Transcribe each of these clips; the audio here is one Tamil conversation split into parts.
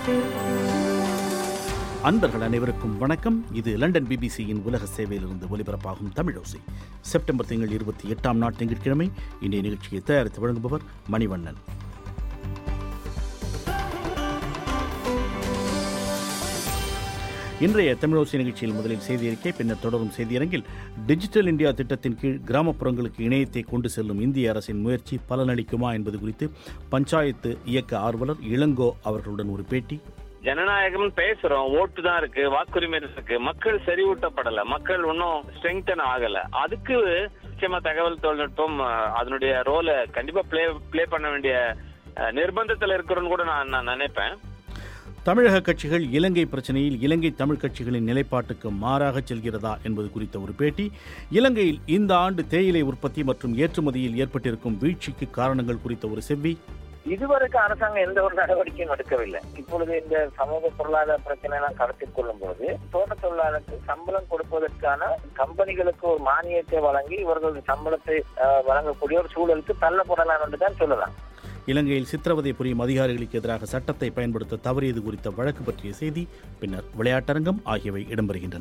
அன்பர்கள் அனைவருக்கும் வணக்கம் இது லண்டன் பிபிசியின் உலக சேவையிலிருந்து ஒலிபரப்பாகும் தமிழோசை செப்டம்பர் திங்கள் இருபத்தி எட்டாம் நாள் திங்கட்கிழமை இன்றைய நிகழ்ச்சியை தயாரித்து வழங்குபவர் மணிவண்ணன் இன்றைய தமிழோசை நிகழ்ச்சியில் முதலில் செய்தி அறிக்கை பின்னர் தொடரும் செய்தியரங்கில் டிஜிட்டல் இந்தியா திட்டத்தின் கீழ் கிராமப்புறங்களுக்கு இணையத்தை கொண்டு செல்லும் இந்திய அரசின் முயற்சி பலனளிக்குமா என்பது குறித்து பஞ்சாயத்து இயக்க ஆர்வலர் இளங்கோ அவர்களுடன் ஒரு பேட்டி ஜனநாயகம் பேசுறோம் ஓட்டு தான் இருக்கு வாக்குரிமை இருக்கு மக்கள் செறிவூட்டப்படல மக்கள் இன்னும் ஸ்ட்ரெங்தன் ஆகல அதுக்கு நிச்சயமா தகவல் தொழில்நுட்பம் அஹ், அதனுடைய ரோலை கண்டிப்பா ப்ளே ப்ளே பண்ண வேண்டிய அஹ், நிர்பந்தத்துல இருக்கிறோன்னு கூட நான் நான் நினைப்பேன் தமிழக கட்சிகள் இலங்கை பிரச்சனையில் இலங்கை தமிழ் கட்சிகளின் நிலைப்பாட்டுக்கு மாறாக செல்கிறதா என்பது குறித்த ஒரு பேட்டி இலங்கையில் இந்த ஆண்டு தேயிலை உற்பத்தி மற்றும் ஏற்றுமதியில் ஏற்பட்டிருக்கும் வீழ்ச்சிக்கு காரணங்கள் குறித்த ஒரு செவ்வி இதுவரைக்கும் அரசாங்கம் எந்த ஒரு நடவடிக்கையும் எடுக்கவில்லை இப்பொழுது இந்த சமூக பொருளாதார பிரச்சனை எல்லாம் கருத்தில் கொள்ளும் போது தோட்ட தொழிலாளருக்கு சம்பளம் கொடுப்பதற்கான கம்பெனிகளுக்கு ஒரு மானியத்தை வழங்கி இவர்களது சம்பளத்தை அஹ், வழங்கக்கூடிய ஒரு சூழலுக்கு தள்ளப்படலாம் என்று தான் சொல்லலாம் இலங்கையில் சித்திரவதை புரியும் அதிகாரிகளுக்கு எதிராக சட்டத்தை பயன்படுத்த தவறியது குறித்த வழக்கு பற்றிய செய்தி பின்னர் விளையாட்டரங்கம் ஆகியவை இடம்பெறுகின்றன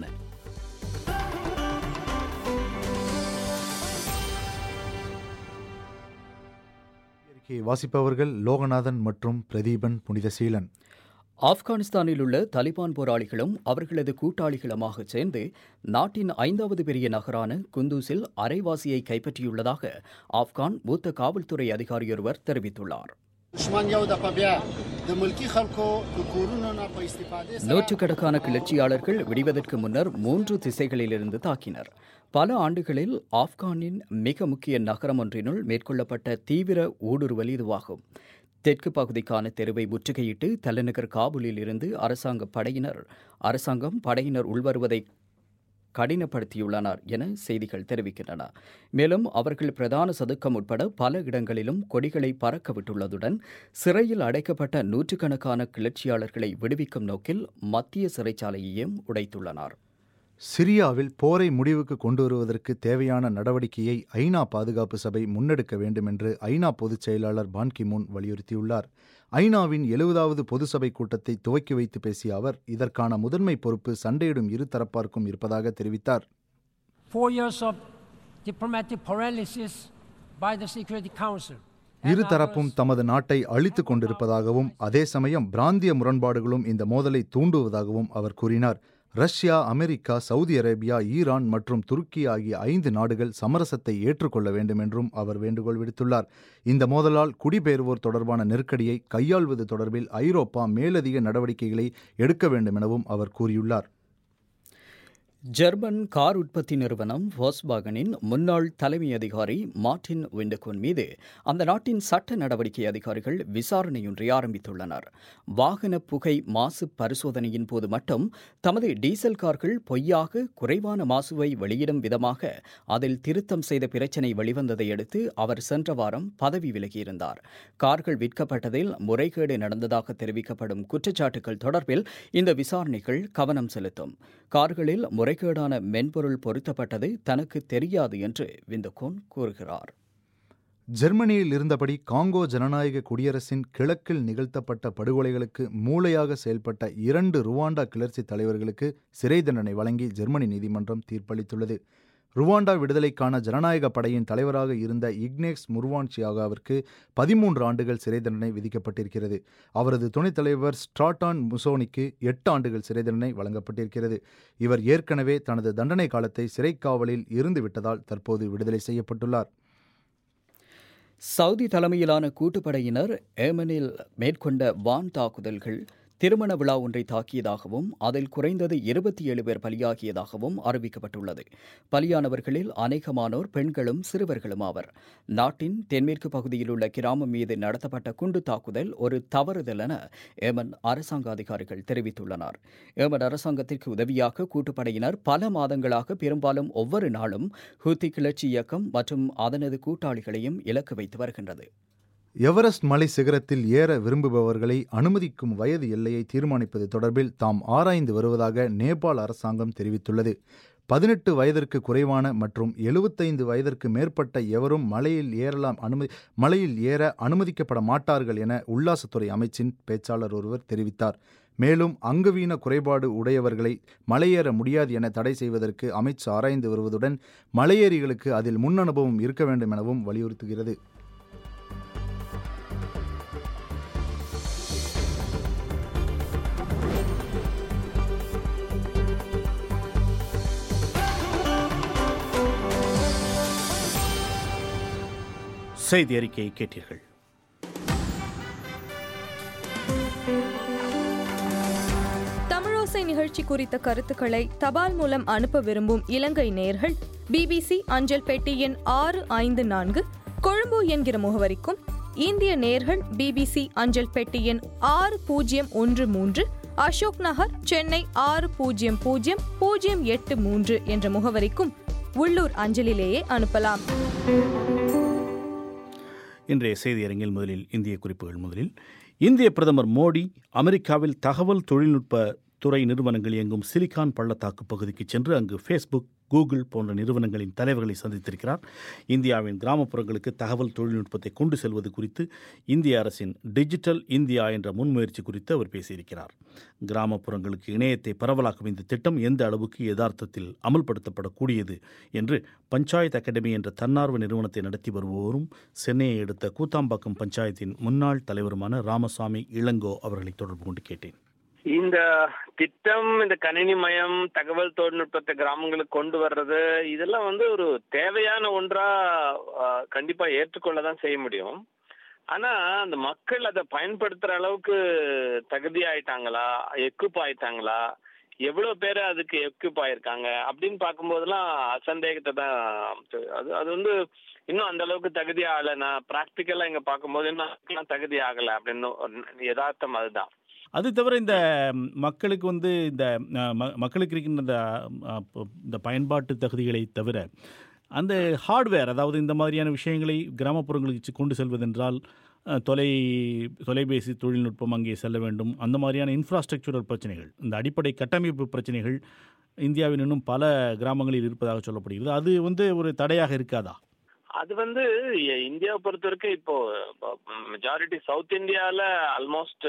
அறிக்கையை வாசிப்பவர்கள் லோகநாதன் மற்றும் பிரதீபன் புனிதசீலன் ஆப்கானிஸ்தானில் உள்ள தலிபான் போராளிகளும் அவர்களது கூட்டாளிகளுமாக சேர்ந்து நாட்டின் ஐந்தாவது பெரிய நகரான குந்தூஸில் அரைவாசியை கைப்பற்றியுள்ளதாக ஆப்கான் மூத்த காவல்துறை அதிகாரியொருவர் தெரிவித்துள்ளார் دشمن یو دفعه بیا د ملکی خلکو د کورونو نه په استفاده سره நூற்றுக்கணக்கான கிளர்ச்சியாளர்கள் விடிவதற்கு முன்னர் மூன்று திசைகளிலிருந்து தாக்கினர் பல ஆண்டுகளில் ஆப்கானின் மிக முக்கிய நகரம் ஒன்றினுள் மேற்கொள்ளப்பட்ட தீவிர ஊடுருவல் இதுவாகும் தெற்கு பகுதிக்கான தெருவை முற்றுகையிட்டு தலைநகர் காபூலில் இருந்து அரசாங்க படையினர் அரசாங்கம் படையினர் உள்வருவதை கடினப்படுத்தியுள்ளனர் என செய்திகள் தெரிவிக்கின்றன மேலும் அவர்கள் பிரதான சதுக்கம் உட்பட பல இடங்களிலும் கொடிகளை பறக்க விட்டுள்ளதுடன் சிறையில் அடைக்கப்பட்ட நூற்றுக்கணக்கான கிளர்ச்சியாளர்களை விடுவிக்கும் நோக்கில் மத்திய சிறைச்சாலையையும் உடைத்துள்ளனர் சிரியாவில் போரை முடிவுக்கு கொண்டு வருவதற்கு தேவையான நடவடிக்கையை ஐநா பாதுகாப்பு சபை முன்னெடுக்க வேண்டும் என்று ஐநா பொதுச் செயலாளர் பான் கிமூன் வலியுறுத்தியுள்ளார் ஐநாவின் எழுபதாவது பொது சபை கூட்டத்தை துவக்கி வைத்து பேசிய அவர் இதற்கான முதன்மை பொறுப்பு சண்டையிடும் இரு தரப்பார்க்கும் இருப்பதாக தெரிவித்தார் four years of diplomatic paralysis by the Security Council. இரு தரப்பும் தமது நாட்டை அழித்துக் கொண்டிருப்பதாகவும் அதே சமயம் பிராந்திய முரண்பாடுகளும் இந்த மோதலை தூண்டுவதாகவும் அவர் கூறினார் Russia America Saudi Arabia Iran மற்றும் துருக்கி ஆகிய ஐந்து நாடுகள் சமரசத்தை ஏற்றுக்கொள்ள வேண்டும் என்றும் அவர் வேண்டுகோள் விடுத்துள்ளார் இந்த மோதலால் குடிபெயர்வோர் தொடர்பான நெருக்கடியை கையாள்வது தொடர்பில் ஐரோப்பா மேலதிக நடவடிக்கைகளை எடுக்க வேண்டும் எனவும் அவர் கூறியுள்ளார் ஜெர்மன் கார் உற்பத்தி நிறுவனம் வாஸ்பாகனின் முன்னாள் தலைமை அதிகாரி மார்டின் விண்டகோன் மீது அந்த நாட்டின் சட்ட நடவடிக்கை அதிகாரிகள் விசாரணையொன்றை ஆரம்பித்துள்ளனர் வாகன புகை மாசு பரிசோதனையின் போது மட்டும் தமது டீசல் கார்கள் பொய்யாக குறைவான மாசுவை வெளியிடும் விதமாக அதில் திருத்தம் செய்த பிரச்சினை வெளிவந்ததை அடுத்து அவர் சென்ற வாரம் பதவி விலகியிருந்தார் கார்கள் விற்கப்பட்டதில் முறைகேடு நடந்ததாக தெரிவிக்கப்படும் குற்றச்சாட்டுகள் தொடர்பில் இந்த விசாரணைகள் கவனம் செலுத்தும் கார்களில் முறைகேடான மென்பொருள் பொருத்தப்பட்டது தனக்கு தெரியாது என்று விந்தகோன் கூறுகிறார் ஜெர்மனியில் இருந்தபடி காங்கோ ஜனநாயக குடியரசின் கிழக்கில் நிகழ்த்தப்பட்ட படுகொலைகளுக்கு மூளையாக செயல்பட்ட இரண்டு ருவாண்டா கிளர்ச்சி தலைவர்களுக்கு சிறை தண்டனை வழங்கி ஜெர்மனி நீதிமன்றம் தீர்ப்பளித்துள்ளது ருவாண்டா விடுதலைக்கான ஜனநாயக படையின் தலைவராக இருந்த இக்னேக்ஸ் முர்வான்சியாகாவிற்கு பதிமூன்று ஆண்டுகள் சிறை தண்டனை விதிக்கப்பட்டிருக்கிறது அவரது துணைத் தலைவர் ஸ்ட்ராட்டான் முசோனிக்கு எட்டு ஆண்டுகள் சிறை தண்டனை வழங்கப்பட்டிருக்கிறது இவர் ஏற்கனவே தனது தண்டனை காலத்தை சிறைக்காவலில் இருந்து விட்டதால் தற்போது விடுதலை செய்யப்பட்டுள்ளார் சவுதி தலைமையிலான கூட்டுப்படையினர் ஏமனில் மேற்கொண்ட வான் தாக்குதல்கள் திருமண விழா ஒன்றை தாக்கியதாகவும் அதில் குறைந்தது இருபத்தி ஏழு பேர் பலியாகியதாகவும் அறிவிக்கப்பட்டுள்ளது பலியானவர்களில் அநேகமானோர் பெண்களும் சிறுவர்களும் ஆவர் நாட்டின் தென்மேற்கு பகுதியில் உள்ள கிராமம் மீது நடத்தப்பட்ட குண்டு தாக்குதல் ஒரு தவறுதல் என ஏமன் அரசாங்க அதிகாரிகள் தெரிவித்துள்ளனர் ஏமன் அரசாங்கத்திற்கு உதவியாக கூட்டுப்படையினர் பல மாதங்களாக பெரும்பாலும் ஒவ்வொரு நாளும் ஹூத்தி கிளர்ச்சி இயக்கம் மற்றும் அதனது கூட்டாளிகளையும் இலக்கு வைத்து வருகின்றது எவரெஸ்ட் மலை சிகரத்தில் ஏற விரும்புபவர்களை அனுமதிக்கும் வயது எல்லையை தீர்மானிப்பது தொடர்பில் தாம் ஆராய்ந்து வருவதாக நேபாள் அரசாங்கம் தெரிவித்துள்ளது பதினெட்டு வயதிற்கு குறைவான மற்றும் எழுபத்தைந்து வயதிற்கு மேற்பட்ட எவரும் மலையில் ஏறலாம் அனுமதி மலையில் ஏற அனுமதிக்கப்பட மாட்டார்கள் என உல்லாசத்துறை அமைச்சின் பேச்சாளர் ஒருவர் தெரிவித்தார் மேலும் அங்கவீன குறைபாடு உடையவர்களை மலையேற முடியாது என தடை செய்வதற்கு அமைச்சு ஆராய்ந்து வருவதுடன் மலையேறிகளுக்கு அதில் முன் அனுபவம் இருக்க வேண்டும் எனவும் வலியுறுத்துகிறது செய்தி அறிக்கையை கேட்டீர்கள் தமிழோசை நிகழ்ச்சி குறித்த கருத்துக்களை தபால் மூலம் அனுப்ப விரும்பும் இலங்கை நேயர்கள் பிபிசி அஞ்சல் பெட்டி எண் ஆறு ஐந்து நான்கு கொழும்பு என்கிற முகவரிக்கும் இந்திய நேயர்கள் பிபிசி அஞ்சல் பெட்டி எண் ஆறு பூஜ்ஜியம் ஒன்று மூன்று அசோக் நகர் சென்னை ஆறு பூஜ்ஜியம் பூஜ்ஜியம் பூஜ்ஜியம் எட்டு மூன்று என்ற முகவரிக்கும் உள்ளூர் அஞ்சலிலேயே அனுப்பலாம் இன்றைய செய்தியரங்கில் முதலில் இந்திய குறிப்புகள் முதலில் இந்திய பிரதமர் மோடி அமெரிக்காவில் தகவல் தொழில்நுட்ப துறை நிறுவனங்கள் இயங்கும் சிலிகான் பள்ளத்தாக்கு பகுதிக்கு சென்று அங்கு ஃபேஸ்புக் கூகுள் போன்ற நிறுவனங்களின் தலைவர்களை சந்தித்திருக்கிறார் இந்தியாவின் கிராமப்புறங்களுக்கு தகவல் தொழில்நுட்பத்தை கொண்டு செல்வது குறித்து இந்திய அரசின் டிஜிட்டல் இந்தியா என்ற முன்முயற்சி குறித்து அவர் பேசியிருக்கிறார் கிராமப்புறங்களுக்கு இணையத்தை பரவலாக்கும் இந்த திட்டம் எந்த அளவுக்கு யதார்த்தத்தில் அமல்படுத்தப்படக்கூடியது என்று பஞ்சாயத்து அகாடமி என்ற தன்னார்வ நிறுவனத்தை நடத்தி வருபவரும் சென்னையை எடுத்த கூத்தாம்பாக்கம் பஞ்சாயத்தின் முன்னாள் தலைவருமான ராமசாமி இளங்கோ அவர்களை தொடர்பு கொண்டு கேட்டேன் இந்த திட்டம் இந்த கணினிமயம் தகவல் தொழில்நுட்பத்தை கிராமங்களுக்கு கொண்டு வர்றது இதெல்லாம் வந்து ஒரு தேவையான ஒன்றா அஹ், கண்டிப்பா ஏற்றுக்கொள்ளதான் செய்ய முடியும் ஆனா அந்த மக்கள் அதை பயன்படுத்துற அளவுக்கு தகுதி ஆயிட்டாங்களா எக்யூப் ஆயிட்டாங்களா எவ்வளவு பேர் அதுக்கு எக்யூப் ஆயிருக்காங்க அப்படின்னு பார்க்கும்போதெல்லாம் சந்தேகத்தை தான் அது அது வந்து இன்னும் அந்த அளவுக்கு தகுதி ஆகல நான் பிராக்டிக்கலா இங்க பார்க்கும்போது இன்னும் அதுக்கெல்லாம் தகுதி ஆகல அப்படின்னு ஒரு யதார்த்தம் அதுதான் அது தவிர இந்த ம், மக்களுக்கு வந்து இந்த அ, ம- மக்களுக்கு இருக்கின்ற இந்த அ, ப- இந்த பயன்பாட்டு தகுதிகளை தவிர அந்த ஹார்ட்வேர் அதாவது இந்த மாதிரியான விஷயங்களை கிராமப்புறங்களுக்கு கொண்டு செல்வதென்றால் அ, தொலை தொலைபேசி தொழில்நுட்பம் அங்கே செல்ல வேண்டும் அந்த மாதிரியான இன்ஃப்ராஸ்ட்ரக்சரல் பிரச்சனைகள் இந்த அடிப்படை கட்டமைப்பு பிரச்சனைகள் இந்தியாவின் இன்னும் பல கிராமங்களில் இருப்பதாக சொல்லப்படுகிறது அது வந்து ஒரு தடையாக இருக்காதா அது வந்து இ- இந்தியாவை பொறுத்த வரைக்கும் இப்போ மெஜாரிட்டி சவுத் இந்தியால ஆல்மோஸ்ட்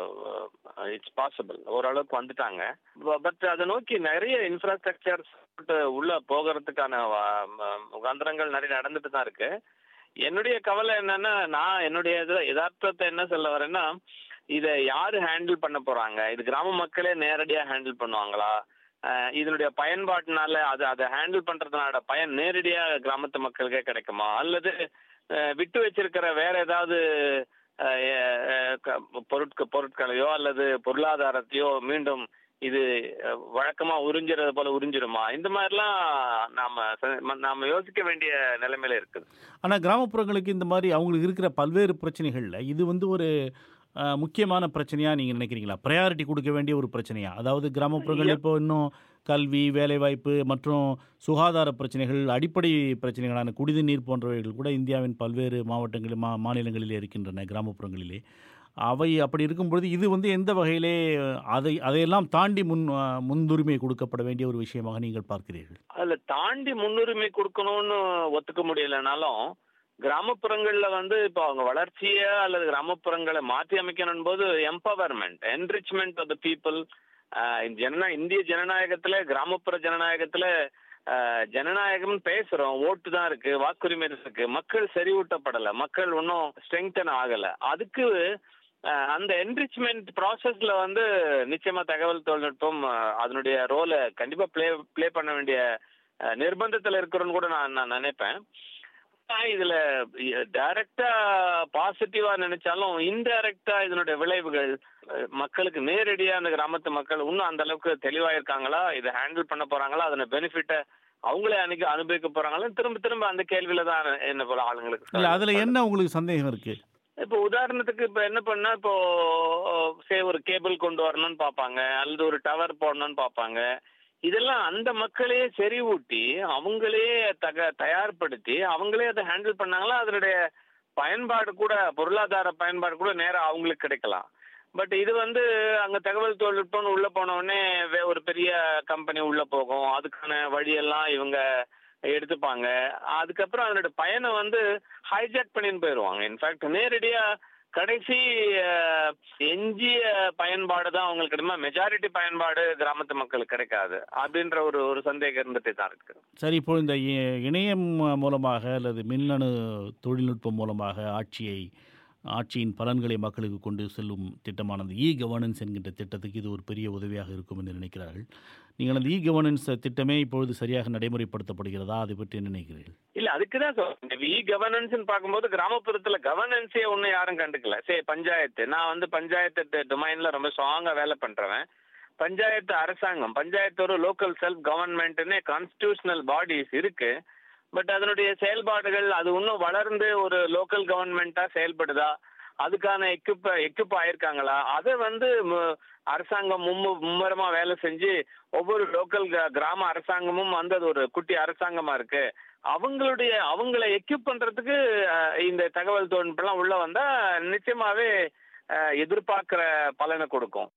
இட்ஸ் பாசிபிள் ஓரளவுக்கு வந்துட்டாங்க பட் அதை நோக்கி நிறைய இன்ஃப்ராஸ்ட்ரக்சர் உள்ள போகிறதுக்கான வ- ம- முகாந்திரங்கள் நிறைய நடந்துட்டு தான் இருக்கு என்னுடைய கவலை என்னன்னா நான் என்னுடைய இது யதார்த்தத்தை என்ன சொல்ல வரேன்னா இதை யாரு ஹேண்டில் பண்ண போறாங்க இது கிராம மக்களே நேரடியா ஹேண்டில் பண்ணுவாங்களா அஹ் இதனுடைய பயன்பாட்டினால அது அதை ஹேண்டில் பண்றதுனால பயன் நேரடியா கிராமத்து மக்களுக்கே கிடைக்குமா அல்லது அஹ், விட்டு வச்சிருக்கிற வேற ஏதாவது அஹ், அஹ், க- பொருட்க பொருட்களையோ அல்லது பொருளாதாரத்தையோ மீண்டும் இது அஹ், வழக்கமா உறிஞ்சுறது போல உறிஞ்சிருமா இந்த மாதிரிலாம் நாம ச- நாம யோசிக்க வேண்டிய நிலைமையில இருக்குது ஆனால் கிராமப்புறங்களுக்கு இந்த மாதிரி அவங்களுக்கு இருக்கிற பல்வேறு பிரச்சனைகளில் இது வந்து ஒரு அஹ், முக்கியமான பிரச்சனையா நீங்க நினைக்கிறீங்களா ப்ரையாரிட்டி கொடுக்க வேண்டிய ஒரு பிரச்சனையா அதாவது கிராமப்புறங்கள் இப்போ இன்னும் கல்வி வேலைவாய்ப்பு மற்றும் சுகாதார பிரச்சனைகள் அடிப்படை பிரச்சனைகளான குடிநீர் போன்றவைகள் கூட இந்தியாவின் பல்வேறு மாவட்டங்களில் மா மாநிலங்களிலே இருக்கின்றன கிராமப்புறங்களிலே அவை அப்படி இருக்கும்பொழுது இது வந்து எந்த வகையிலே அதை அதையெல்லாம் தாண்டி முன் அஹ், முன்னுரிமை கொடுக்கப்பட வேண்டிய ஒரு விஷயமாக நீங்கள் பார்க்கிறீர்கள் அதுல தாண்டி முன்னுரிமை கொடுக்கணும்னு ஒத்துக்க முடியலனாலும் கிராமப்புறங்கள்ல வந்து இப்போ அவங்க வளர்ச்சிய அல்லது கிராமப்புறங்களை மாற்றி அமைக்கணும் போது empowerment enrichment of the people ஜனநா இந்திய ஜனநாயகத்துல கிராமப்புற ஜனநாயகத்துல ஆஹ், ஜனநாயகம் பேசுறோம் ஓட்டு தான் இருக்கு வாக்குரிமை இருக்கு மக்கள் செறிவூட்டப்படல மக்கள் இன்னும் ஸ்ட்ரெங்தன் ஆகல அதுக்கு ஆஹ், அந்த என்ரிச்மெண்ட் ப்ராசஸ்ல வந்து நிச்சயமா தகவல் தொழில்நுட்பம் ஆஹ், அதனுடைய ரோலை கண்டிப்பா ப்ளே ப்ளே பண்ண வேண்டிய ஆஹ், நிர்பந்தத்துல இருக்கிறோன்னு கூட நான் நான் நினைப்பேன் ஆனா, இதுல டைரக்டா பாசிட்டிவா நினைச்சாலும் இன்டைரக்டா இதனுடைய விளைவுகள் அஹ், மக்களுக்கு நேரடியா அந்த கிராமத்து மக்கள் இன்னும் அந்த அளவுக்கு தெளிவா இருக்காங்களா இதை ஹேண்டில் பண்ண போறாங்களா அதன பெனிஃபிட்டை அவங்களே அன்னைக்கு அனுபவிக்க போறாங்களா திரும்ப திரும்ப அந்த கேள்வியில தான் என்ன போல ஆளுங்களுக்கு இல்லை அதில் என்ன உங்களுக்கு சந்தேகம் இருக்குது இப்போ உதாரணத்துக்கு இப்போ என்ன பண்ணா இப்போ சே ஒரு கேபிள் கொண்டு வரணும்னு பார்ப்பாங்க அல்லது ஒரு டவர் போடணும்னு பார்ப்பாங்க இதெல்லாம் அந்த மக்களே செறிவூட்டி அவங்களே தக தயார்படுத்தி அவங்களே அதை ஹேண்டில் பண்ணாங்களா அதனுடைய பயன்பாடு கூட பொருளாதார பயன்பாடு கூட நேரா அவங்களுக்கு கிடைக்கலாம் பட் இது வந்து அங்க தகவல் தொழில்நுட்பம்னு உள்ள போன உடனே வே- ஒரு பெரிய கம்பெனி உள்ள போகும் அதுக்கான வழியெல்லாம் இவங்க எடுத்துப்பாங்க அதுக்கப்புறம் அதனோட பயனை வந்து ஹைஜாக் பண்ணின்னு போயிடுவாங்க இன்ஃபேக்ட் நேரடியா கடைசி அஹ், எஞ்சிய பயன்பாடு தான் அவங்களுக்கு கிடைக்குமா மெஜாரிட்டி பயன்பாடு கிராமத்து மக்களுக்கு கிடைக்காது அப்படின்ற ஒரு ஒரு சந்தேகம் இருந்துட்டே தான் இருக்கு சரி இப்போ இந்த இ- இணையம் மூலமாக அல்லது மின்னணு தொழில்நுட்பம் மூலமாக ஆட்சியை ஆட்சியின் பலன்களை மக்களுக்கு கொண்டு செல்லும் திட்டமானது இ கவர்னன்ஸ் என்கின்ற திட்டத்துக்கு இது ஒரு பெரிய உதவியாக இருக்கும் என்று நினைக்கிறார்கள் நீங்கள் அந்த இ கவர்னன்ஸ் திட்டமே இப்பொழுது சரியாக நடைமுறைப்படுத்தப்படுகிறதா அதை பற்றி என்ன நினைக்கிறீர்கள் இல்ல அதுக்குதான் சொல்றேன் இ கவர்னன்ஸ் பார்க்கும்போது கிராமப்புறத்துல கவர்னன்ஸே ஒன்னும் யாரும் கண்டுக்கல சரி பஞ்சாயத்து நான் வந்து பஞ்சாயத்து டொமைன்ல ரொம்ப ஸ்ட்ராங்கா வேலை பண்றவன் பஞ்சாயத்து அரசாங்கம் பஞ்சாயத்து ஒரு லோக்கல் செல்ஃப் கவர்மெண்ட்னு கான்ஸ்டிடியூஷனல் பாடிஸ் இருக்கு பட் அதனுடைய செயல்பாடுகள் அது இன்னும் வளர்ந்து ஒரு லோக்கல் கவர்மெண்டா செயல்படுதா அதுக்கான எக்யூப் எக்யூப் ஆயிருக்காங்களா அதை வந்து மு- அரசாங்கம் மும்மு மும்மரமா வேலை செஞ்சு ஒவ்வொரு லோக்கல் கிராம அரசாங்கமும் வந்து அது ஒரு குட்டி அரசாங்கமா இருக்கு அவங்களுடைய அவங்கள எக்யூப் பண்றதுக்கு அஹ், இந்த தகவல் தொழில்நுட்பம்லாம் உள்ள வந்தா நிச்சயமாவே அஹ், எதிர்பார்க்கிற பலனை கொடுக்கும்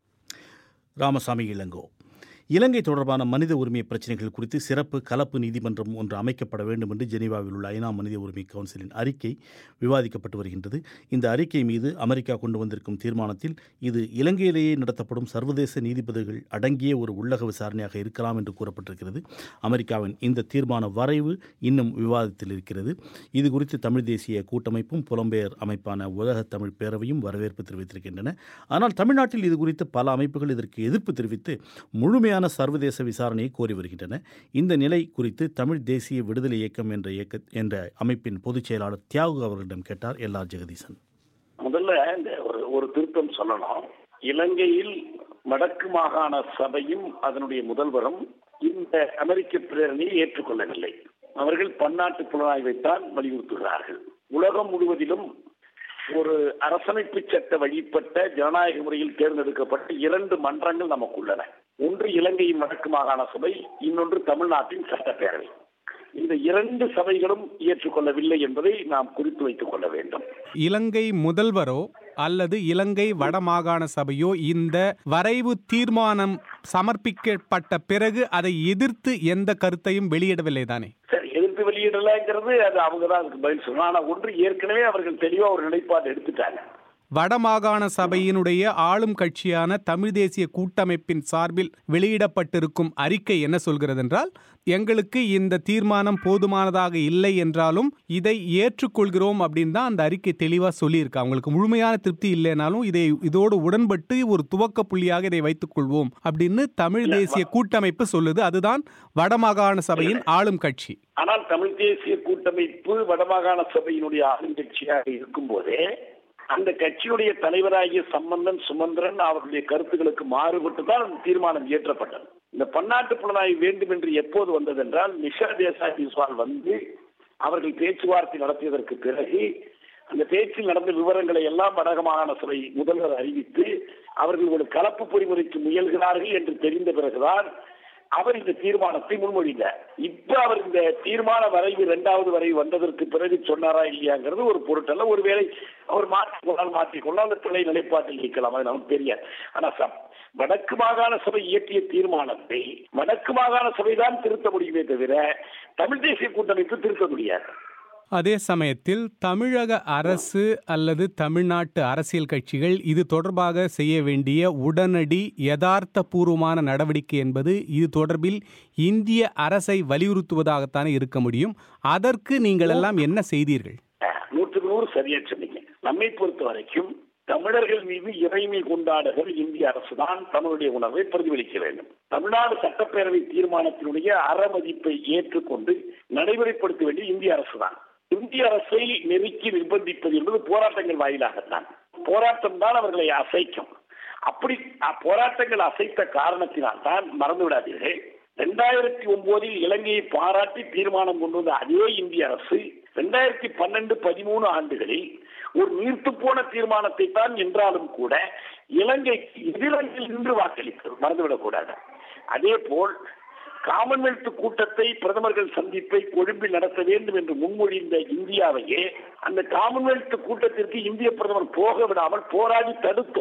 ராமசாமி இளங்கோ இலங்கை தொடர்பான மனித உரிமை பிரச்சனைகள் குறித்து சிறப்பு கலப்பு நீதிமன்றம் ஒன்று அமைக்கப்பட வேண்டும் என்று ஜெனீவாவில் உள்ள ஐநா மனித உரிமை கவுன்சிலின் அறிக்கை விவாதிக்கப்பட்டு வருகின்றது இந்த அறிக்கை மீது அமெரிக்கா கொண்டு வந்திருக்கும் தீர்மானத்தில் இது இலங்கையிலேயே நடத்தப்படும் சர்வதேச நீதிபதிகள் அடங்கிய ஒரு உள்ளக விசாரணையாக இருக்கலாம் என்று கூறப்பட்டிருக்கிறது அமெரிக்காவின் இந்த தீர்மான வரைவு இன்னும் விவாதத்தில் இருக்கிறது இது குறித்து தமிழ் தேசிய கூட்டமைப்பும் புலம்பெயர் அமைப்பான உலக தமிழ் பேரவையும் வரவேற்பு தெரிவித்திருக்கின்றன ஆனால் தமிழ்நாட்டில் இது குறித்து பல அமைப்புகள் இதற்கு எதிர்ப்பு தெரிவித்து முழுமையான சர்வதேச விசாரணையை கோரி வருகின்றன இந்த நிலை குறித்து தமிழ் தேசிய விடுதலை இயக்கம் என்ற இயக்க என்ற அமைப்பின் பொதுச் செயலாளர் தியாகு அவர்களிடம் கேட்டார் எல் ஆர் ஜெகதீசன் முதல்ல இந்த ஒரு ஒரு திருத்தம் சொல்லணும் இலங்கையில் வடக்கு மாகாண சபையும் அதனுடைய முதல்வரும் இந்த அமெரிக்க பிரேரணையை ஏற்றுக்கொள்ளவில்லை அவர்கள் பன்னாட்டு புலனாய்வைத்தான் வலியுறுத்துகிறார்கள் உலகம் முழுவதிலும் ஒரு அரசமைப்பு சட்ட வழிபட்ட ஜனநாயக முறையில் தேர்ந்தெடுக்கப்பட்ட இரண்டு மன்றங்கள் நமக்கு உள்ளன ஒன்று இலங்கையின் வடக்கு மாகாண சபை இன்னொன்று தமிழ்நாட்டின் சட்டப்பேரவை இந்த இரண்டு சபைகளும் ஏற்றுக்கொள்ளவில்லை என்பதை நாம் குறித்து வைத்துக் கொள்ள வேண்டும் இலங்கை முதல்வரோ அல்லது இலங்கை வடமாகாண சபையோ இந்த வரைவு தீர்மானம் சமர்ப்பிக்கப்பட்ட பிறகு அதை எதிர்த்து எந்த கருத்தையும் வெளியிடவில்லை தானே சரி எதிர்த்து வெளியிடலைங்கிறது அது அவங்க தான் அதுக்கு பதில் சொல்லணும் ஆனா ஒன்று ஏற்கனவே அவர்கள் தெளிவா ஒரு நிலைப்பாடு எடுத்துட்டாங்க வடமாகாண சபையினுடைய ஆளும் கட்சியான தமிழ் தேசிய கூட்டமைப்பின் சார்பில் வெளியிடப்பட்டிருக்கும் அறிக்கை என்ன சொல்கிறது என்றால் எங்களுக்கு இந்த தீர்மானம் போதுமானதாக இல்லை என்றாலும் இதை ஏற்றுக்கொள்கிறோம் அப்படின்னு தான் அந்த அறிக்கை தெளிவாக சொல்லியிருக்கு அவங்களுக்கு முழுமையான திருப்தி இல்லைனாலும் இதை இதோடு உடன்பட்டு ஒரு துவக்க புள்ளியாக இதை வைத்துக் கொள்வோம் அப்படின்னு தமிழ் தேசிய கூட்டமைப்பு சொல்லுது அதுதான் வடமாகாண சபையின் ஆளும் கட்சி ஆனால் தமிழ் தேசிய கூட்டமைப்பு வடமாகாண சபையினுடைய ஆளுங்கட்சியாக இருக்கும் போதே அந்த கட்சியுடைய தலைவராகிய சம்பந்தன் சுமந்திரன் அவர்களுடைய கருத்துக்களுக்கு மாறுபட்டு தான் அந்த தீர்மானம் இயற்றப்பட்டது இந்த பன்னாட்டு புலனாய்வு வேண்டும் என்று எப்போது வந்ததென்றால் நிஷா தேசாய் பிஸ்வால் வந்து அவர்கள் பேச்சுவார்த்தை நடத்தியதற்கு பிறகு அந்த பேச்சில் நடந்த விவரங்களை எல்லாம் வடக மாகாண சபை முதல்வர் அறிவித்து அவர்கள் ஒரு கலப்பு பொறிமுறைக்கு முயல்கிறார்கள் என்று தெரிந்த பிறகுதான் அவர் இந்த தீர்மானத்தை முன்மொழிந்தார் இப்ப அவர் இந்த தீர்மான வரைவு இரண்டாவது வரைவு வந்ததற்கு பிறகு சொன்னாரா இல்லையாங்கிறது ஒரு பொருட்டல்ல ஒருவேளை அவர் மாற்றிக்கொண்டால் மாற்றிக்கொண்டால் அந்த பிள்ளை நிலைப்பாட்டில் இருக்கலாம் அது நமக்கு தெரியாது ஆனா சப்- வடக்கு மாகாண சபை இயற்றிய தீர்மானத்தை வடக்கு மாகாண சபைதான் திருத்த முடியுமே தவிர தமிழ் தேசிய கூட்டமைப்பு திருத்த முடியாது அதே சமயத்தில் தமிழக அரசு அல்லது தமிழ்நாட்டு அரசியல் கட்சிகள் இது தொடர்பாக செய்ய வேண்டிய உடனடி யதார்த்த பூர்வமான நடவடிக்கை என்பது இது தொடர்பில் இந்திய அரசை வலியுறுத்துவதாகத்தானே இருக்க முடியும் அதற்கு நீங்கள் எல்லாம் என்ன செய்தீர்கள் நூற்றுக்கு நூறு சரியா சொன்னீங்க நம்மை பொறுத்த வரைக்கும் தமிழர்கள் மீது இறைமை கொண்டாடுகிற இந்திய அரசு தான் தமிழுடைய உணர்வை பிரதிபலிக்க வேண்டும் தமிழ்நாடு சட்டப்பேரவை தீர்மானத்தினுடைய அறமதிப்பை ஏற்றுக்கொண்டு நடைமுறைப்படுத்த வேண்டிய இந்திய அரசு தான் இந்திய அரசை நெருக்கி நிர்பந்திப்பது என்பது போராட்டங்கள் வாயிலாகத்தான் போராட்டம் தான் அவர்களை அசைக்கும் அப்படி அ- போராட்டங்கள் அசைத்த காரணத்தினால் தான் மறந்து விடாதீர்கள் ரெண்டாயிரத்தி ஒன்பதில் இலங்கையை பாராட்டி தீர்மானம் கொண்டு வந்த அதே இந்திய அரசு ரெண்டாயிரத்தி பன்னெண்டு பதிமூணு ஆண்டுகளில் ஒரு நீர்த்து போன தீர்மானத்தை தான் என்றாலும் கூட இலங்கைக்கு எதிரங்கில் நின்று வாக்களித்தது மறந்துவிடக் கூடாது அதே போல் காமன்வெல்த் கூட்டத்தை பிரதமர்கள் சந்திப்பை கொழும்பில் நடத்த வேண்டும் என்று முன்மொழிந்த இந்தியாவையே அந்த காமன்வெல்த் கூட்டத்திற்கு இந்திய பிரதமர் போக விடாமல் போராடி தடுத்தோம்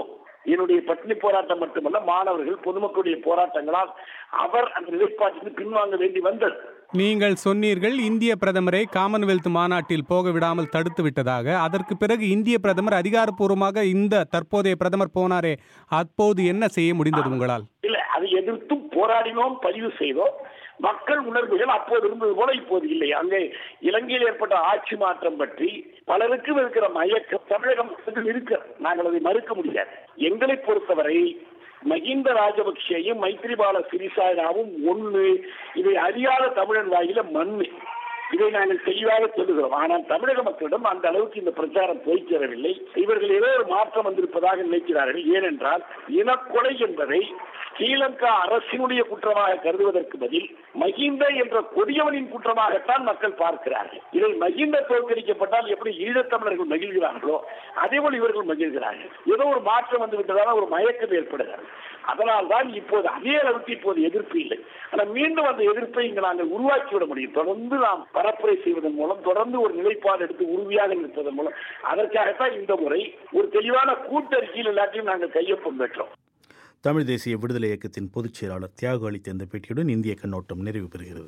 என்னுடைய பட்டினி போராட்டம் மட்டுமல்ல மாணவர்கள் பொதுமக்களுடைய போராட்டங்களால் அவர் அந்த நிலைப்பாட்டிற்கு பின்வாங்க வேண்டி வந்தது நீங்கள் சொன்னீர்கள் இந்திய பிரதமரை காமன்வெல்த் மாநாட்டில் போக விடாமல் தடுத்து விட்டதாக அதற்கு பிறகு இந்திய பிரதமர் அதிகாரப்பூர்வமாக இந்த தற்போதைய பிரதமர் போனாரே அப்போது என்ன செய்ய முடிந்தது உங்களால் இல்ல அதை எதிர்த்தும் போராடினோம் பதிவு செய்தோம் மக்கள் உணர்வுகள் அப்போது இருந்தது போல இப்போது இல்லை அங்கே இலங்கையில் ஏற்பட்ட ஆட்சி மாற்றம் பற்றி பலருக்கும் இருக்கிற மயக்கம் தமிழகம் இருக்க நாங்கள் அதை மறுக்க முடியாது எங்களை பொறுத்தவரை மகிந்த ராஜபக்சேயும் மைத்ரிபால சிறிசாயனாவும் ஒண்ணு இதை அறியாத தமிழன் வாயில மண்ணு இதை நாங்கள் தெளிவாக சொல்லுகிறோம் ஆனால் தமிழக மக்களிடம் அந்த அளவுக்கு இந்த பிரச்சாரம் போய் சேரவில்லை இவர்கள் ஏதோ ஒரு மாற்றம் வந்திருப்பதாக நினைக்கிறார்கள் ஏனென்றால் இனக்கொலை என்பதை ஸ்ரீலங்கா அரசினுடைய குற்றமாக கருதுவதற்கு பதில் மகிந்த என்ற கொடியவனின் குற்றமாகத்தான் மக்கள் பார்க்கிறார்கள் இதை மகிந்த தோற்கடிக்கப்பட்டால் எப்படி ஈழத்தமிழர்கள் மகிழ்கிறார்களோ அதே போல் இவர்கள் மகிழ்கிறார்கள் ஏதோ ஒரு மாற்றம் வந்து விட்டதான ஒரு மயக்கம் ஏற்படுகிறது அதனால் தான் இப்போது அதே அளவுக்கு இப்போது எதிர்ப்பு இல்லை ஆனால் மீண்டும் அந்த எதிர்ப்பை இங்கு நாங்கள் உருவாக்கிவிட முடியும் தொடர்ந்து நாம் பரப்புரை செய்வதன் மூலம் தொடர்ந்து ஒரு நிலைப்பாடு எடுத்து உறுதியாக நிற்பதன் மூலம் அதற்காகத்தான் இந்த முறை ஒரு தெளிவான கூட்டறிக்கையில் எல்லாத்தையும் நாங்கள் கையொப்பம் பெற்றோம் தமிழ் தேசிய விடுதலை இயக்கத்தின் பொதுச் செயலாளர் தியாகு அளித்த இந்த பேட்டியுடன் இந்திய கண்ணோட்டம் நிறைவு பெறுகிறது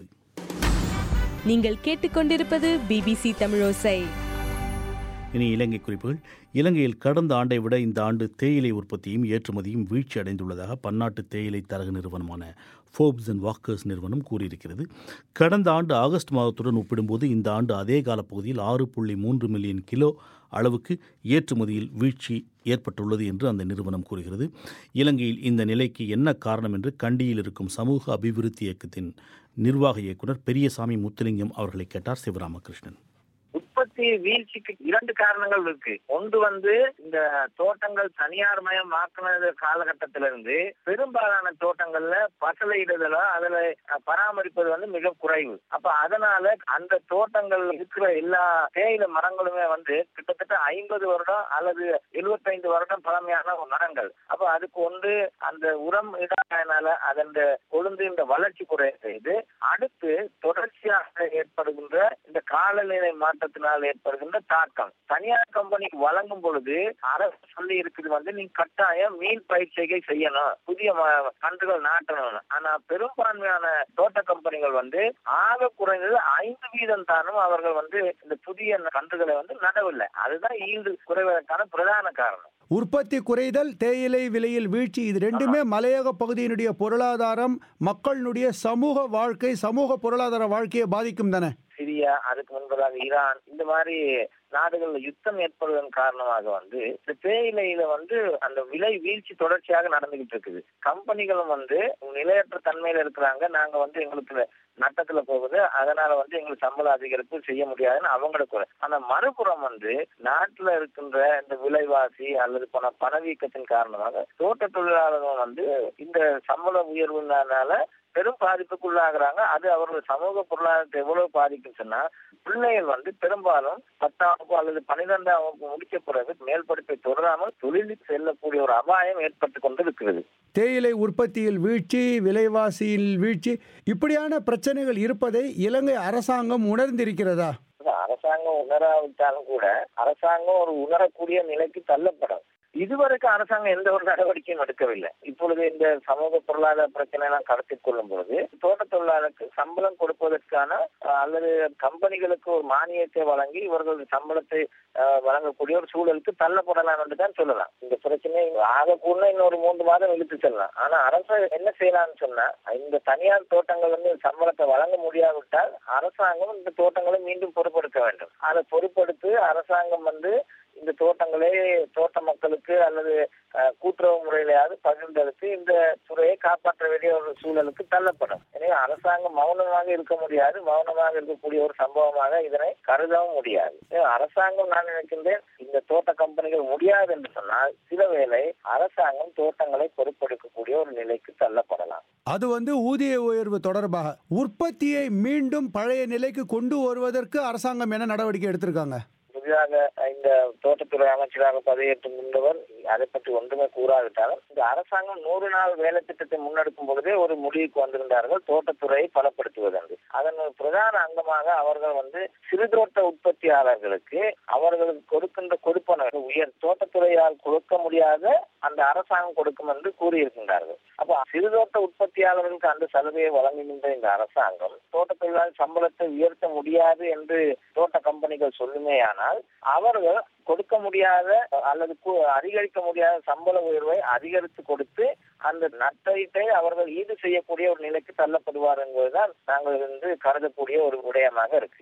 நீங்கள் கேட்டுக்கொண்டிருப்பது பிபிசி தமிழோசை இனி இலங்கை குறிப்புகள் இலங்கையில் கடந்த ஆண்டை விட இந்த ஆண்டு தேயிலை உற்பத்தியும் ஏற்றுமதியும் வீழ்ச்சி அடைந்துள்ளதாக பன்னாட்டு தேயிலை தரகு நிறுவனமான ஃபோர்ப்ஸ் அண்ட் வாக்கர்ஸ் நிறுவனம் கூறியிருக்கிறது கடந்த ஆண்டு ஆகஸ்ட் மாதத்துடன் ஒப்பிடும்போது இந்த ஆண்டு அதே காலப்பகுதியில் ஆறு புள்ளி மூன்று மில்லியன் கிலோ அளவுக்கு ஏற்றுமதியில் வீழ்ச்சி ஏற்பட்டுள்ளது என்று அந்த நிறுவனம் கூறுகிறது இலங்கையில் இந்த நிலைக்கு என்ன காரணம் என்று கண்டியில் இருக்கும் சமூக அபிவிருத்தி இயக்கத்தின் நிர்வாக இயக்குனர் பெரியசாமி முத்துலிங்கம் அவர்களை கேட்டார் சிவராமகிருஷ்ணன் உற்பத்தி வீழ்ச்சிக்கு இரண்டு காரணங்கள் இருக்கு ஒன்று வந்து இந்த தோட்டங்கள் தனியார் மயம் ஆக்கினது காலகட்டத்திலிருந்து பெரும்பாலான தோட்டங்கள்ல பசலையிடுதலோ அதுல பராமரிப்பது வந்து மிக குறைவு அப்ப அதனால அந்த தோட்டங்கள் இருக்கிற எல்லா தேயிலை மரங்களுமே வந்து கிட்டத்தட்ட ஐம்பது வருடம் அல்லது எழுபத்தைந்து வருடம் பழமையான மரங்கள் அப்ப அதுக்கு ஒன்று அந்த உரம் இடாதனால அதன் கொழுந்து இந்த வளர்ச்சி குறைய செய்து அடுத்து தொடர்ச்சியாக ஏற்படுகின்ற இந்த காலநிலை மாற்றத்தினால் ஏற்படுகின்ற தாக்கம் தனியார் கம்பெனிக்கு வழங்கும் பொழுது அரசு சொல்லி இருக்குது வந்து நீங்க கட்டாயம் மீன் பயிற்சிகை செய்யணும் புதிய ம- கன்றுகள் நாட்டணும் ஆனா பெரும்பான்மையான தோட்ட கம்பெனிகள் வந்து ஆக குறைந்தது ஐந்து வீதம் தானும் அவர்கள் வந்து இந்த புதிய கன்றுகளை வந்து நடவில்லை அதுதான் ஈல்டு குறைவதற்கான பிரதான காரணம் உற்பத்தி குறைதல் தேயிலை விலையில் வீழ்ச்சி இது ரெண்டுமே மலையக பகுதியினுடைய பொருளாதாரம் மக்களுடைய சமூக வாழ்க்கை சமூக பொருளாதார வாழ்க்கையை பாதிக்கும் தானே சிரியா அதுக்கு முன்பதாக ஈரான் இந்த மாதிரி நாடுகள்ல யுத்தம் ஏற்படுவதன் காரணமாக வந்து இந்த தேயிலையில வந்து அந்த விலை வீழ்ச்சி தொடர்ச்சியாக நடந்துகிட்டு இருக்குது கம்பெனிகளும் வந்து நிலையற்ற தன்மையில இருக்கிறாங்க நாங்க வந்து எங்களுக்கு நட்டத்துல போகுது அதனால வந்து எங்களுக்கு சம்பள அதிகரிப்பு செய்ய முடியாதுன்னு அவங்களுக்கு குறை. ஆனா மறுபுறம் வந்து நாட்டுல இருக்கின்ற இந்த விலைவாசி அல்லது பண பணவீக்கத்தின் காரணமாக தோட்ட தொழிலாளர்கள் வந்து இந்த சம்பள உயர்வுனால பெரும் பாதிப்புக்குள்ளாகிறாங்க அது அவர்கள் சமூக பொருளாதாரத்தை எவ்வளவு பாதிக்கும் சொன்னா பிள்ளைகள் வந்து பெரும்பாலும் பத்தாம் வகுப்பு அல்லது பன்னிரெண்டாம் வகுப்பு முடிச்ச பிறகு மேல் படிப்பை தொடராமல் தொழிலுக்கு செல்லக்கூடிய ஒரு அபாயம் ஏற்பட்டு கொண்டு இருக்கிறது தேயிலை உற்பத்தியில் வீழ்ச்சி விலைவாசியில் வீழ்ச்சி இப்படியான பிரச்சனைகள் இருப்பதை இலங்கை அரசாங்கம் உணர்ந்திருக்கிறதா அரசாங்கம் உணராவிட்டாலும் கூட அரசாங்கம் ஒரு உணரக்கூடிய நிலைக்கு தள்ளப்படும் இதுவரைக்கும் அரசாங்கம் எந்த ஒரு நடவடிக்கையும் எடுக்கவில்லை இப்பொழுது இந்த சமூக பொருளாதார பிரச்சனை எல்லாம் கருத்தில் கொள்ளும் பொழுது தோட்ட தொழிலாளருக்கு சம்பளம் கொடுப்பதற்கான அஹ், அல்லது கம்பெனிகளுக்கு ஒரு மானியத்தை வழங்கி இவர்கள் சம்பளத்தை அஹ், வழங்கக்கூடிய ஒரு சூழலுக்கு தள்ளப்படலாம் என்று தான் சொல்லலாம் இந்த பிரச்சனை ஆக கூட இன்னொரு மூன்று மாதம் இழுத்து செல்லலாம் ஆனா அரசு என்ன செய்யலாம்னு சொன்னா இந்த தனியார் தோட்டங்கள் வந்து சம்பளத்தை வழங்க முடியாவிட்டால் அரசாங்கம் இந்த தோட்டங்களை மீண்டும் பொறுப்பெடுக்க வேண்டும் அதை பொறுப்பெடுத்து அரசாங்கம் வந்து இந்த தோட்டங்களே தோட்ட மக்களுக்கு அல்லது அஹ், கூட்டுறவு முறையிலாவது பகிர்ந்தெடுத்து இந்த துறையை காப்பாற்ற வேண்டிய ஒரு சூழலுக்கு தள்ளப்படும் எனவே அரசாங்கம் மௌனமாக இருக்க முடியாது மௌனமாக இருக்கக்கூடிய ஒரு சம்பவமாக இதனை கருதவும் முடியாது எனவே அரசாங்கம் நான் நினைக்கின்றேன் இந்த தோட்ட கம்பெனிகள் முடியாது என்று சொன்னால் சில வேளை அரசாங்கம் தோட்டங்களை பொறுப்பெடுக்கக்கூடிய ஒரு நிலைக்கு தள்ளப்படலாம் அது வந்து ஊதிய உயர்வு தொடர்பாக உற்பத்தியை மீண்டும் பழைய நிலைக்கு கொண்டு வருவதற்கு அரசாங்கம் என்ன நடவடிக்கை எடுத்திருக்காங்க புதிதாக இந்த தோட்டத்துறை அமைச்சராக பதவியேற்று முன்னவர் அதை பற்றி ஒன்றுமே கூறாவிட்டாலும் இந்த அரசாங்கம் நூறு நாள் வேலை திட்டத்தை முன்னெடுக்கும் பொழுதே ஒரு முடிவுக்கு வந்திருந்தார்கள் தோட்டத்துறையை பலப்படுத்துவதென்று அதன் ஒரு பிரதான அங்கமாக அவர்கள் வந்து சிறுதோட்ட உற்பத்தியாளர்களுக்கு அவர்களுக்கு கொடுக்கின்ற கொடுப்பன உயர் தோட்டத்துறையால் கொடுக்க முடியாத அந்த அரசாங்கம் கொடுக்கும் என்று கூறியிருக்கின்றார்கள் அப்ப சிறுதோட்ட உற்பத்தியாளர்களுக்கு அந்த சலுகையை வழங்குகின்ற இந்த அரசாங்கம் தோட்ட தொழிலாளர் சம்பளத்தை உயர்த்த முடியாது என்று தோட்ட கம்பெனிகள் சொல்லுமேயானால் அவர்கள் கொடுக்க முடியாத அல்லது கு- அதிகரிக்க முடியாத சம்பள உயர்வை அதிகரித்து கொடுத்து அந்த நட்டத்தை அவர்கள் ஈடு செய்யக்கூடிய ஒரு நிலைக்கு தள்ளப்படுவார் என்பதுதான் நாங்கள் வந்து கருதக்கூடிய ஒரு விடயமாக இருக்கு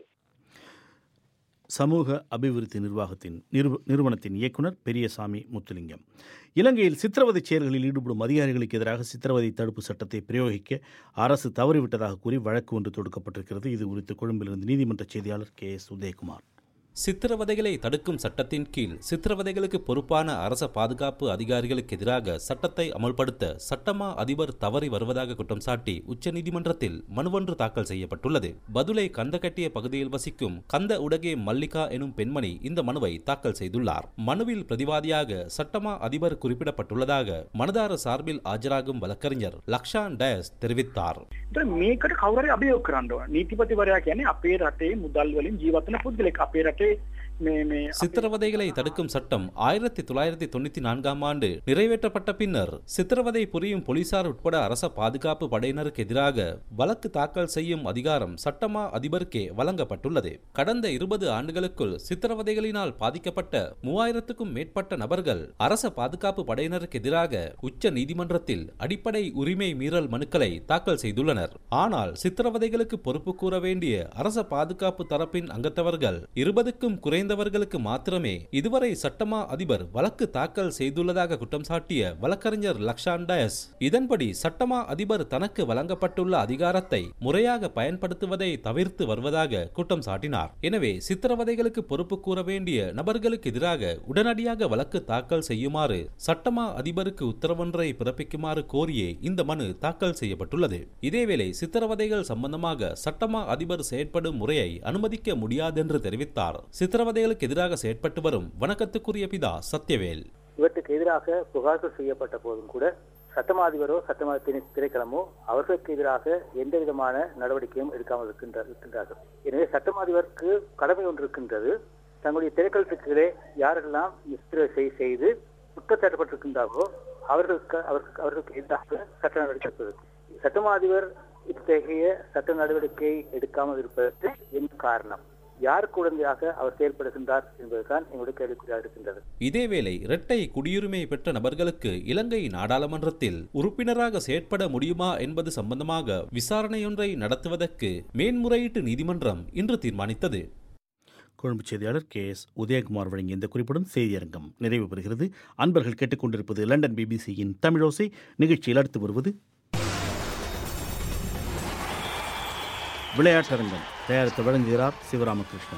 சமூக அபிவிருத்தி நிர்வாகத்தின் நிறுவ நிறுவனத்தின் இயக்குனர் பெரியசாமி முத்துலிங்கம் இலங்கையில் சித்திரவதை செயல்களில் ஈடுபடும் அதிகாரிகளுக்கு எதிராக சித்திரவதை தடுப்பு சட்டத்தை பிரயோகிக்க அரசு தவறிவிட்டதாக கூறி வழக்கு ஒன்று தொடுக்கப்பட்டிருக்கிறது இது குறித்து கொழும்பிலிருந்து நீதிமன்ற செய்தியாளர் கே எஸ் உதயகுமார் சித்திரவதைகளை தடுக்கும் சட்டத்தின் கீழ் சித்திரவதைகளுக்கு பொறுப்பான அரச பாதுகாப்பு அதிகாரிகளுக்கு எதிராக சட்டத்தை அமல்படுத்த சட்டமா அதிபர் தவறி வருவதாக குற்றம் சாட்டி உச்சநீதிமன்றத்தில் மனுவொன்று தாக்கல் செய்யப்பட்டுள்ளது பதுளை கந்தகட்டிய பகுதியில் வசிக்கும் கந்த உடகே மல்லிகா எனும் பெண்மணி இந்த மனுவை தாக்கல் செய்துள்ளார் மனுவில் பிரதிவாதியாக சட்டமா அதிபர் குறிப்பிடப்பட்டுள்ளதாக மனுதார சார்பில் ஆஜராகும் வழக்கறிஞர் லக்ஷான் டயஸ் தெரிவித்தார் මේකට කවුරු අභියෝග කරන්න ඕන නීතිපතිවරයා කියන්නේ අපේ රටේ මුදල් වලින් ජීවත් වෙන පුද්ගලෙක් අපේ රටේ මේ මේ சித்திரவதைகளை தடுக்கும் சட்டம் ஆயிரத்தி தொள்ளாயிரத்தி தொண்ணூத்தி நான்காம் ஆண்டு நிறைவேற்றப்பட்ட பின்னர் சித்திரவதை புரியும் போலீசார் உட்பட அரச பாதுகாப்பு படையினருக்கு எதிராக வழக்கு தாக்கல் செய்யும் அதிகாரம் சட்டமா அதிபருக்கே வழங்கப்பட்டுள்ளது கடந்த இருபது ஆண்டுகளுக்குள் சித்திரவதைகளினால் பாதிக்கப்பட்ட மூவாயிரத்துக்கும் மேற்பட்ட நபர்கள் அரச பாதுகாப்பு படையினருக்கு எதிராக உச்ச நீதிமன்றத்தில் அடிப்படை உரிமை மீறல் மனுக்களை தாக்கல் செய்துள்ளனர் ஆனால் சித்திரவதைகளுக்கு பொறுப்பு கூற வேண்டிய அரச பாதுகாப்பு தரப்பின் அங்கத்தவர்கள் இருபதுக்கும் குறைந்தவர்களுக்கு மாத்திரமே இதுவரை சட்டமா அதிபர் வழக்கு தாக்கல் செய்துள்ளதாக குற்றம் சாட்டிய வழக்கறிஞர் லக்ஷான் டயஸ் இதன்படி சட்டமா அதிபர் தனக்கு வழங்கப்பட்டுள்ள அதிகாரத்தை முறையாக பயன்படுத்துவதை தவிர்த்து வருவதாக குற்றம் சாட்டினார் எனவே சித்திரவதைகளுக்கு பொறுப்பு கூற வேண்டிய நபர்களுக்கு எதிராக உடனடியாக வழக்கு தாக்கல் செய்யுமாறு சட்டமா அதிபருக்கு உத்தரவொன்றை பிறப்பிக்குமாறு கோரியே இந்த மனு தாக்கல் செய்யப்பட்டுள்ளது இதேவேளை சித்திரவதைகள் சம்பந்தமாக சட்டமா அதிபர் செயற்படும் முறையை அனுமதிக்க முடியாதென்று தெரிவித்தார் சித்திரவதைகளுக்கு எதிராக செயற்பட்டு வரும் வணக்கத்துக்குரிய பிதா சத்யவேல் இவற்றுக்கு எதிராக புகார்கள் செய்யப்பட்ட போதும் கூட சட்டமாதிபரோ சட்டமா திணை- திணைக்களமோ அவர்களுக்கு எதிராக எந்த விதமான நடவடிக்கையும் எடுக்காமல் இருக்கின்ற இருக்கின்றார்கள் எனவே சட்டமாதிபருக்கு கடமை ஒன்று இருக்கின்றது தங்களுடைய திணைக்களத்துக்களே யாரெல்லாம் சித்திர செய் செய்து குற்றச்சாட்டப்பட்டிருக்கின்றார்களோ அவர்களுக்கு அவருக்கு அவர்களுக்கு எதிராக சட்ட நடவடிக்கை எடுப்பதற்கு சட்டமாதிபர் இத்தகைய சட்ட நடவடிக்கை எடுக்காமல் இருப்பதற்கு என்ன காரணம் யாருக்கு உடந்தையாக அவர் செயல்படுகின்றார் என்பதுதான் எங்களுடைய கேள்விக்குறியாக இருக்கின்றது இதேவேளை இரட்டை குடியுரிமை பெற்ற நபர்களுக்கு இலங்கை நாடாளுமன்றத்தில் உறுப்பினராக செயற்பட முடியுமா என்பது சம்பந்தமாக விசாரணையொன்றை நடத்துவதற்கு மேன்முறையீட்டு நீதிமன்றம் இன்று தீர்மானித்தது கொழும்பு செய்தியாளர் கே எஸ் உதயகுமார் வழங்கிய இந்த குறிப்புடன் செய்தியரங்கம் நிறைவு பெறுகிறது அன்பர்கள் கேட்டுக்கொண்டிருப்பது லண்டன் பிபிசியின் தமிழோசை நிகழ்ச்சியில் அடுத்து வருவது விளையாட்டரங்கம் தயாரித்து வழங்குகிறார் சிவராமகிருஷ்ணன்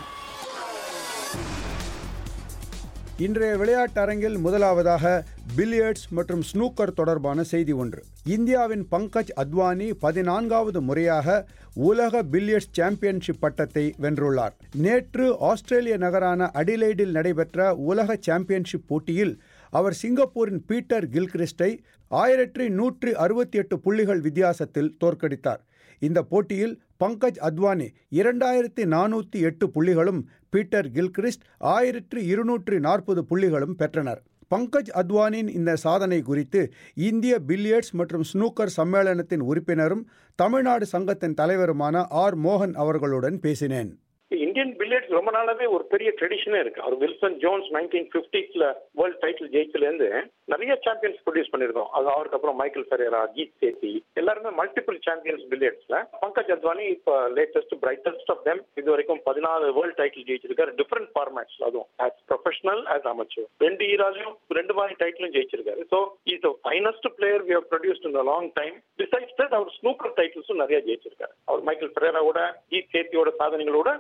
இன்றைய விளையாட்டரங்கில் முதலாவதாக பில்லியர்ட்ஸ் மற்றும் ஸ்னூக்கர் தொடர்பான செய்தி ஒன்று இந்தியாவின் பங்கஜ் அத்வானி பதினான்காவது முறையாக உலக பில்லியர்ட்ஸ் சாம்பியன்ஷிப் பட்டத்தை வென்றுள்ளார் நேற்று ஆஸ்திரேலிய நகரான அடிலைடில் நடைபெற்ற உலக சாம்பியன்ஷிப் போட்டியில் அவர் சிங்கப்பூரின் பீட்டர் கில்கிறிஸ்டை ஆயிரத்தி நூற்றி அறுபத்தி எட்டு புள்ளிகள் வித்தியாசத்தில் தோற்கடித்தார் இந்த போட்டியில் பங்கஜ் அத்வானி இரண்டாயிரத்தி நானூற்றி எட்டு புள்ளிகளும் பீட்டர் கில்கிறிஸ்ட் ஆயிரத்தி இருநூற்றி நாற்பது புள்ளிகளும் பெற்றனர் பங்கஜ் அத்வானியின் இந்த சாதனை குறித்து இந்திய பில்லியர்ட்ஸ் மற்றும் ஸ்னூக்கர் சம்மேளனத்தின் உறுப்பினரும் தமிழ்நாடு சங்கத்தின் தலைவருமான ஆர் மோகன் அவர்களுடன் பேசினேன் இந்தியன் பில்லியர்ட்ஸ் ரொம்ப நாளாவே ஒரு பெரிய ட்ரெடிஷனே இருக்கு அவர் வில்சன் ஜோன்ஸ் நைன்டீன் பிப்டிஸ்ல வேர்ல்ட் டைட்டில் ஜெயிச்சதுல இருந்து நிறைய சாம்பியன்ஸ் ப்ரொடியூஸ் பண்ணிருக்கோம் அது அவருக்கு அப்புறம் மைக்கேல் ஃபெரேரா ஜீத் சேத்தி எல்லாருமே மல்டிபிள் சாம்பியன்ஸ் பில்லியர்ட்ஸ்ல பங்கஜ் அத்வானி இப்ப லேட்டஸ்ட் பிரைட்டஸ்ட் ஆஃப் தெம் இது வரைக்கும் பதினாலு வேர்ல்ட் டைட்டில் ஜெயிச்சிருக்காரு டிஃபரெண்ட் ஃபார்மேட்ஸ்ல அதுவும் ஆஸ் ப்ரொஃபஷனல் ஆஸ் அமைச்சர் ரெண்டு ஈராலையும் ரெண்டு மாதிரி டைட்டிலும் ஜெயிச்சிருக்காரு so is the finest player we have produced in long time besides that அவர் ஸ்னூக்கர் டைட்டில்ஸும் நிறைய ஜெயிச்சிருக்காரு அவர் மைக்கேல் ஃபெரேராவோட ஜீத் சேத்தியோட சாதனைகளோட ரொம்ப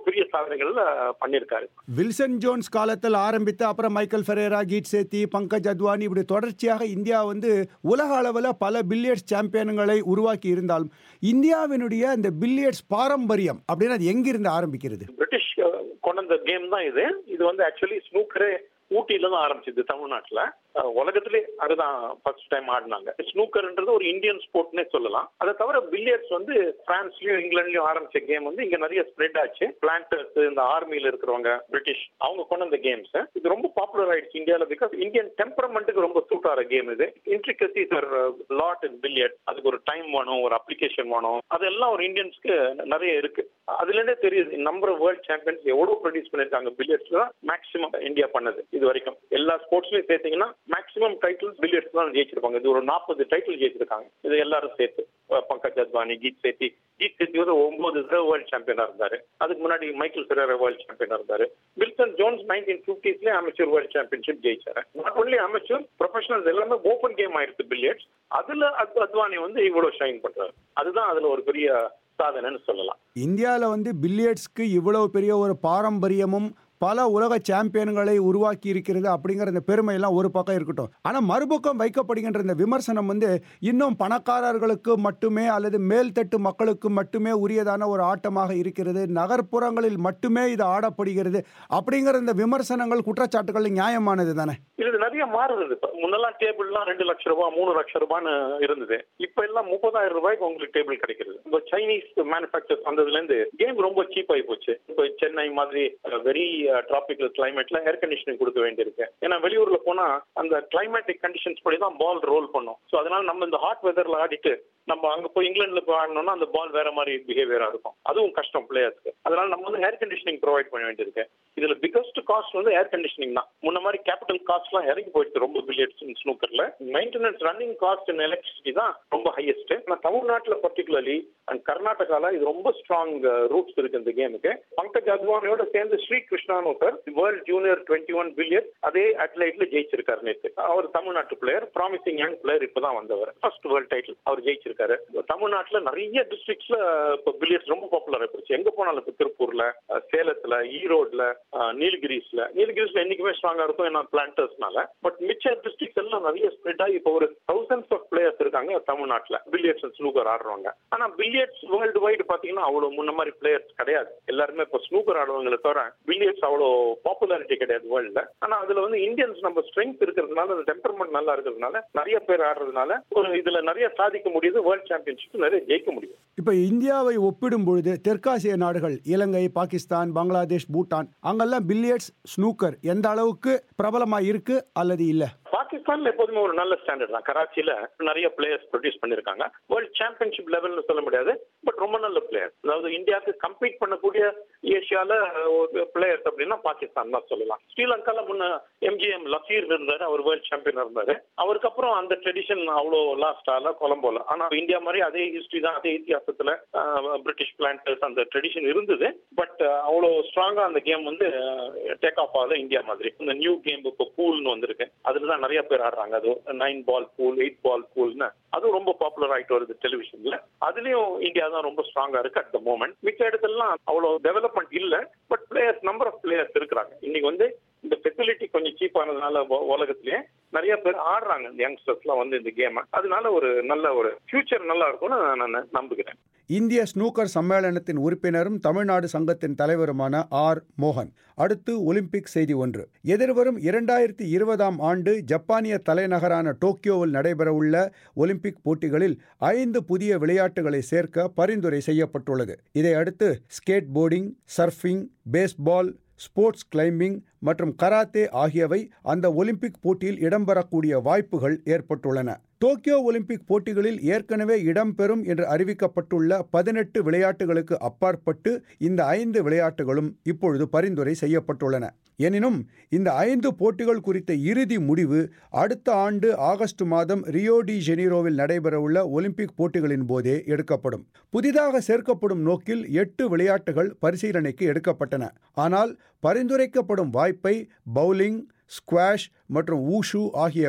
பெரிய சாதனைகள் அஹ், பண்ணியிருக்காரு வில்சன் ஜோன்ஸ் காலத்தில் ஆரம்பித்து அப்புறம் மைக்கேல் ஃபெரேரா கீட் சேத்தி பங்கஜ் அத்வானி இப்படி தொடர்ச்சியாக இந்தியா வந்து உலக அளவில் பல பில்லியர்ட்ஸ் சாம்பியன்களை உருவாக்கி இருந்தாலும் இந்தியாவினுடைய இந்த பில்லியர்ட்ஸ் பாரம்பரியம் அப்படின்னு அது எங்கிருந்து ஆரம்பிக்கிறது பிரிட்டிஷ் அஹ், கொண்டு வந்த கேம் தான் இது இது வந்து ஆக்சுவலி ஸ்னூக்கரே ஊட்டியில தான் ஆரம்பிச்சது தமிழ்நாட்டுல அஹ், உலகத்திலே அதுதான் ஃபர்ஸ்ட் டைம் ஆடினாங்க ஸ்னூக்கர்ன்றது ஒரு இந்தியன் ஸ்போர்ட்னே சொல்லலாம் அதை தவிர பில்லியர்ட்ஸ் வந்து பிரான்ஸ்லயும் இங்கிலாந்துலயும் ஆரம்பிச்ச கேம் வந்து இங்க நிறைய ஸ்ப்ரெட் ஆச்சு பிளான்டர்ஸ் இந்த ஆர்மியில இருக்கிறவங்க பிரிட்டிஷ் அவங்க கொண்டு வந்த கேம்ஸ் இது ரொம்ப பாப்புலர் ஆயிடுச்சு இந்தியால பிகாஸ் இந்தியன் டெம்பரமெண்ட்டுக்கு ரொம்ப சூட் ஆகிற கேம் இது intricacies are lot in billiard அதுக்கு ஒரு டைம் வேணும் ஒரு அப்ளிகேஷன் வேணும் அதெல்லாம் ஒரு இந்தியன்ஸ்க்கு நிறைய இருக்கு அதுல இருந்தே தெரியுது நம்பர் வேர்ல்ட் சாம்பியன்ஸ் எவ்வளவு ப்ரொடியூஸ் பண்ணிருக்காங்க பில்லியர்ட்ஸ் தான் மேக்ஸிமம் இந்தியா பண்ணது இது வரைக்கும் எல்லா ஸ்போர்ட்ஸ்லயும் சேர்த்தீங்கன்னா மேக்ஸிமம் டைட்டில்ஸ் பில்லியர்ட்ஸ் தான் ஜெயிச்சிருப்பாங்க இது ஒரு நாற்பது டைட்டில் ஜெயிச்சிருக்காங்க இது எல்லாரும் சேர்த்து அஹ் பங்கஜ் அத்வானி கீத் சேத்தி கீத் சேத்தி வந்து ஒன்பது தடவை வேர்ல்ட் சாம்பியனா இருந்தாரு அதுக்கு முன்னாடி மைக்கேல் ஃபெரேரா வேர்ல்ட் சாம்பியனா இருந்தாரு வில்சன் ஜோன்ஸ் நைன்டீன் பிப்டிஸ்ல அமைச்சர் வேர்ல்ட் சாம்பியன்ஷிப் ஜெயிச்சாரு நாட் ஒன்லி அமைச்சர் ப்ரொஃபஷனல்ஸ் எல்லாமே ஓப்பன் கேம் ஆயிடுச்சு பில்லியர்ட்ஸ் அதுல அத்- அத்வானி வந்து இவ்வளவு ஷைன் பண்றாரு அதுதான் அதுல ஒரு பெரிய சாதனைன்னு சொல்லலாம் இந்தியாவில் வந்து பில்லியர்ட்ஸ்க்கு இவ்வளவு பெரிய ஒரு பாரம்பரியமும் பல உலக சாம்பியன்களை உருவாக்கி இருக்கிறது அப்படிங்கிற இந்த பெருமையெல்லாம் ஒரு பக்கம் இருக்கட்டும் ஆனால் மறுபக்கம் வைக்கப்படுகின்ற இந்த விமர்சனம் வந்து இன்னும் பணக்காரர்களுக்கு மட்டுமே அல்லது மேல்தட்டு மக்களுக்கு மட்டுமே உரியதான ஒரு ஆட்டமாக இருக்கிறது நகர்ப்புறங்களில் மட்டுமே இது ஆடப்படுகிறது அப்படிங்கிற இந்த விமர்சனங்கள் குற்றச்சாட்டுகள் நியாயமானது தானே இது நிறைய மாறுது இப்ப முன்னெல்லாம் டேபிள்லாம் ரெண்டு லட்சம் ரூபாய் மூணு லட்சம் ரூபான்னு இருந்தது இப்ப எல்லாம் முப்பதாயிரம் ரூபாய்க்கு உங்களுக்கு டேபிள் கிடைக்கிறது இப்போ சைனீஸ் மேனுஃபேக்சர்ஸ் வந்ததுல இருந்து கேம் ரொம்ப சீப் ஆகி போச்சு இப்போ சென்னை மாதிரி வெரி டிராபிக்கல் கிளைமேட்ல ஏர் கண்டிஷனிங் கொடுக்க வேண்டியிருக்கு ஏன்னா வெளியூர்ல போனா அந்த கிளைமேட்டிக் கண்டிஷன்ஸ் படி தான் பால் ரோல் பண்ணும் ஸோ அதனால நம்ம இந்த ஹாட் வெதர்ல ஆடிட்டு நம்ம அங்க போய் இங்கிலாந்துல போய் ஆடணும்னா அந்த பால் வேற மாதிரி பிஹேவியரா இருக்கும் அதுவும் கஷ்டம் பிளேயர்ஸ்க்கு அதனால நம்ம வந்து ஏர் கண்டிஷனிங் ப்ரொவைட் பண்ண வேண்டியிருக்கு இதுல பிகஸ்ட் காஸ்ட் வந்து ஏர் கண்டிஷனிங் தான் முன்ன மாதிரி கேபிட்டல் காஸ்ட்லாம் இறங்கி போயிடுச்சு ரொம்ப பில்லியர்ஸ் ஸ்னூக்கர்ல maintenance running cost and electricity தான் ரொம்ப ஹையஸ்ட் ஆனா தமிழ்நாட்டுல பர்டிகுலர்லி அண்ட் கர்நாடகால இது ரொம்ப ஸ்ட்ராங் ரூட்ஸ் இருக்கு இந்த கேமுக்கு பங்கஜ் அத்வானியோட சேர்ந்து ஸ்ரீ கிருஷ்ணானு sir world junior twenty one billiard அதே அட்லைட்ல ஜெயிச்சிருக்காரு நேற்று அவர் தமிழ்நாட்டு பிளேயர் ப்ராமிசிங் யங் பிளேயர் இப்பதான் வந்தவர் ஃபர்ஸ்ட் வேர்ல்ட் டைட்டில் அவர் ஜெயிச்சிருக்காரு தமிழ்நாட்டுல நிறைய டிஸ்ட்ரிக்ட்ஸ்ல இப்போ பில்லியர்ஸ் ரொம்ப பாப்புலர் ஆயிடுச்சு எங்க போனாலும் இப்போ திருப்பூர்ல அஹ், சேலத்துல ஈரோட்ல அஹ், நீலகிரிஸ்ல நீலகிரிஸ்ல என்னைக்குமே ஸ்ட்ராங்கா இருக்கும் ஏன்னா பிளான்டர்ஸ்னால பட் மிச்ச டிஸ்ட்ரிக்ட்ஸ் எல்லாம் நிறைய ஸ்ப்ரெட் ஆகி இப்போ ஒரு தௌசண்ட்ஸ் ஆஃப் பிளேயர்ஸ் இருக்காங்க தமிழ்நாட்டுல பில்லியர்ட்ஸ் ஸ்னூக்கர் ஆடுறவங்க ஆனா பில்லியர்ட்ஸ் வேர்ல்டு வைடு பாத்தீங்கன்னா அவ்வளவு முன்ன மாதிரி பிளேயர்ஸ் கிடையாது எல்லாருமே இப்போ ஸ்னூக்கர் ஆடுவாங்களே தவிர பில்லியர்ட்ஸ் அவ்வளோ பாப்புலாரிட்டி கிடையாது வேர்ல்டுல ஆனா அதுல வந்து இந்தியன்ஸ் நம்ம ஸ்ட்ரென்த் இருக்கிறதுனால அந்த டெம்பர்மெண்ட் நல்லா இருக்கிறதுனால நிறைய பேர் ஆடுறதுனால ஒரு இதுல நிறைய சாதிக்க முடியுது வேர்ல்ட் சாம்பியன்ஷிப் நிறைய ஜெயிக்க முடியும் இப்போ இந்தியாவை ஒப்பிடும் பொழுது தெற்காசிய நாடுகள் இலங்கை பாகிஸ்தான் பங்களாதேஷ் பூட்டான் அங்கெல்லாம் பில்லியர்ட்ஸ் ஸ்னூக்கர் எந்த அளவுக்கு பிரபலமாக இருக்கு அல்லது இல்லை பாகிஸ்தான்ல எப்போதுமே ஒரு நல்ல ஸ்டாண்டர்ட் தான் கராச்சியில நிறைய பிளேயர்ஸ் ப்ரொடியூஸ் பண்ணிருக்காங்க வேர்ல்ட் சாம்பியன்ஷிப் லெவல்னு சொல்ல முடியாது பட் ரொம்ப நல்ல பிளேயர் அதாவது இந்தியாவுக்கு கம்பீட் பண்ணக்கூடிய ஏசியால ஒரு பிளேயர்ஸ் அப்படின்னா பாகிஸ்தான் தான் சொல்லலாம் ஸ்ரீலங்கால முன்ன எம்ஜிஎம் லசீர் இருந்தாரு அவர் வேர்ல்ட் சாம்பியன் இருந்தாரு அவருக்கு அப்புறம் அந்த ட்ரெடிஷன் அவ்வளோ லாஸ்ட் ஆகல கொலம்போல ஆனா இந்தியா மாதிரி அதே ஹிஸ்டரி தான் அதே இத்தியாசத்துல ஆஹ், பிரிட்டிஷ் பிளான்டர்ஸ் அந்த ட்ரெடிஷன் இருந்தது பட் அவ்வளோ ஸ்ட்ராங்கா அந்த கேம் வந்து டேக் ஆஃப் ஆகல இந்தியா மாதிரி இந்த நியூ கேம் இப்போ பூல்னு வந்திருக்கு அதுல தான் நிறைய பேர் ஆடுறாங்க அது nine ball pool eight ball பூல்னு அதுவும் ரொம்ப பாப்புலர் ஆயிட்டு வருது டெலிவிஷன்ல அதுலயும் இந்தியா தான் ரொம்ப ஸ்ட்ராங்கா இருக்கு அட் த மோமெண்ட் மிச்ச இடத்துலலாம் அவ்வளவு டெவலப்மெண்ட் இல்ல but players number of players இருக்கிறாங்க இன்னைக்கு வந்து இந்த ஃபெசிலிட்டி கொஞ்சம் சீப்பானதுனால உ- உலகத்திலேயே நிறைய பேர் ஆடுறாங்க இந்த யங்ஸ்டர்ஸ்லாம் வந்து இந்த கேமை அதனால ஒரு நல்ல ஒரு ஃபியூச்சர் நல்லா இருக்கும்னு நான் நம்புகிறேன் இந்திய ஸ்னூக்கர் சம்மேளனத்தின் உறுப்பினரும் தமிழ்நாடு சங்கத்தின் தலைவருமான ஆர் மோகன் அடுத்து ஒலிம்பிக் செய்தி ஒன்று எதிர்வரும் இரண்டாயிரத்தி இருபதாம் ஆண்டு ஜப்பானிய தலைநகரான டோக்கியோவில் நடைபெறவுள்ள ஒலிம்பிக் போட்டிகளில் ஐந்து புதிய விளையாட்டுகளை சேர்க்க பரிந்துரை செய்யப்பட்டுள்ளது இதையடுத்து ஸ்கேட் போர்டிங் சர்ஃபிங் பேஸ்பால் ஸ்போர்ட்ஸ் கிளைம்பிங் மற்றும் கராத்தே ஆகியவை அந்த ஒலிம்பிக் போட்டியில் இடம்பெறக்கூடிய வாய்ப்புகள் ஏற்பட்டுள்ளன டோக்கியோ ஒலிம்பிக் போட்டிகளில் ஏற்கனவே இடம்பெறும் என்று அறிவிக்கப்பட்டுள்ள பதினெட்டு விளையாட்டுகளுக்கு அப்பாற்பட்டு இந்த ஐந்து விளையாட்டுகளும் இப்பொழுது பரிந்துரை செய்யப்பட்டுள்ளன எனினும் இந்த ஐந்து போட்டிகள் குறித்த இறுதி முடிவு அடுத்த ஆண்டு ஆகஸ்ட் மாதம் ரியோ டி ஜெனீரோவில் நடைபெறவுள்ள ஒலிம்பிக் போட்டிகளின் போதே எடுக்கப்படும் புதிதாக சேர்க்கப்படும் நோக்கில் எட்டு விளையாட்டுகள் பரிசீலனைக்கு எடுக்கப்பட்டன ஆனால் பரிந்துரைக்கப்படும் வாய்ப்பை பவுலிங் ஸ்குவாஷ் மற்றும் ஊஷு ஆகியவை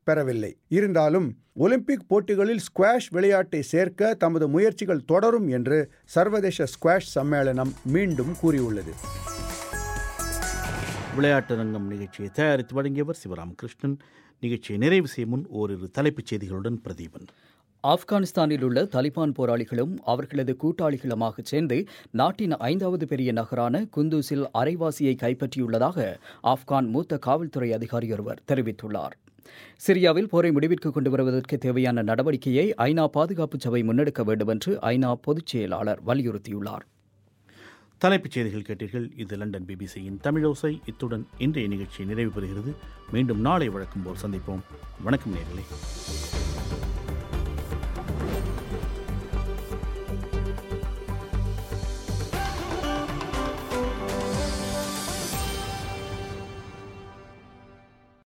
பெறவில்லை இருந்தாலும் ஒலிம்பிக் போட்டிகளில் ஸ்குவாஷ் விளையாட்டை சேர்க்க தமது முயற்சிகள் தொடரும் என்று சர்வதேச ஸ்குவாஷ் சம்மேளனம் மீண்டும் கூறியுள்ளது விளையாட்டு ரங்கம் நிகழ்ச்சியை தயாரித்து வழங்கியவர் சிவராமகிருஷ்ணன் நிகழ்ச்சியை நிறைவு செய்யும் முன் ஓரிரு தலைப்புச் செய்திகளுடன் பிரதீபன் ஆப்கானிஸ்தானில் உள்ள தலிபான் போராளிகளும் அவர்களது கூட்டாளிகளுமாக சேர்ந்து நாட்டின் ஐந்தாவது பெரிய நகரான குந்தூஸில் அரைவாசியை கைப்பற்றியுள்ளதாக ஆப்கான் மூத்த காவல்துறை அதிகாரி ஒருவர் தெரிவித்துள்ளார் சிரியாவில் போரை முடிவிற்கு கொண்டு வருவதற்கு தேவையான நடவடிக்கையை ஐநா பாதுகாப்பு சபை முன்னெடுக்க வேண்டும் என்று ஐநா பொதுச் செயலாளர் வலியுறுத்தியுள்ளார் தலைப்புச் செய்திகள் கேட்டீர்கள் இது லண்டன் பிபிசியின் தமிழோசை இத்துடன் இன்றைய நிகழ்ச்சி நிறைவு பெறுகிறது மீண்டும் நாளை வழக்கம் போல் சந்திப்போம் வணக்கம் நேர்களே